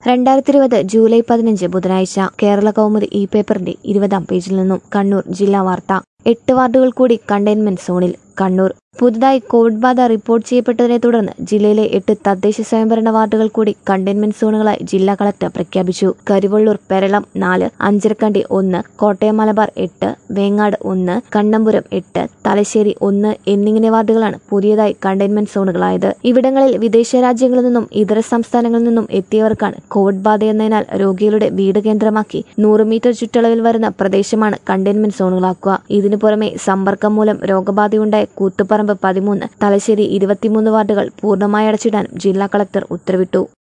രണ്ടായിരത്തി ഇരുപത് ജൂലൈ പതിനഞ്ച് ബുധനാഴ്ച കേരള കൗമുദി ഈ പേപ്പറിന്റെ ഇരുപതാം പേജിൽ നിന്നും കണ്ണൂർ ജില്ലാ വാർത്ത എട്ട് വാർഡുകൾ കൂടി കണ്ടെയ്ൻമെന്റ് സോണിൽ കണ്ണൂർ പുതുതായി കോവിഡ് ബാധ റിപ്പോർട്ട് ചെയ്യപ്പെട്ടതിനെ തുടർന്ന് ജില്ലയിലെ എട്ട് തദ്ദേശ സ്വയംഭരണ വാർഡുകൾ കൂടി കണ്ടെയ്ൻമെന്റ് സോണുകളായി ജില്ലാ കളക്ടർ പ്രഖ്യാപിച്ചു കരിവള്ളൂർ പെരളം നാല് അഞ്ചരക്കണ്ടി ഒന്ന് കോട്ടയം മലബാർ എട്ട് വേങ്ങാട് ഒന്ന് കണ്ണമ്പുരം എട്ട് തലശ്ശേരി ഒന്ന് എന്നിങ്ങനെ വാർഡുകളാണ് പുതിയതായി കണ്ടെയ്ൻമെന്റ് സോണുകളായത് ഇവിടങ്ങളിൽ വിദേശ രാജ്യങ്ങളിൽ നിന്നും ഇതര സംസ്ഥാനങ്ങളിൽ നിന്നും എത്തിയവർക്കാണ് കോവിഡ് ബാധയെന്നതിനാൽ രോഗികളുടെ വീട് കേന്ദ്രമാക്കി നൂറ് മീറ്റർ ചുറ്റളവിൽ വരുന്ന പ്രദേശമാണ് കണ്ടെയ്ൻമെന്റ് സോണുകളാക്കുക ഇതിനു പുറമെ സമ്പർക്കം മൂലം രോഗബാധയുണ്ടായ കൂത്തുപറമ്പ് പതിമൂന്ന് തലശ്ശേരി ഇരുപത്തിമൂന്ന് വാർഡുകൾ പൂർണ്ണമായി അടച്ചിടാനും ജില്ലാ കളക്ടർ ഉത്തരവിട്ടു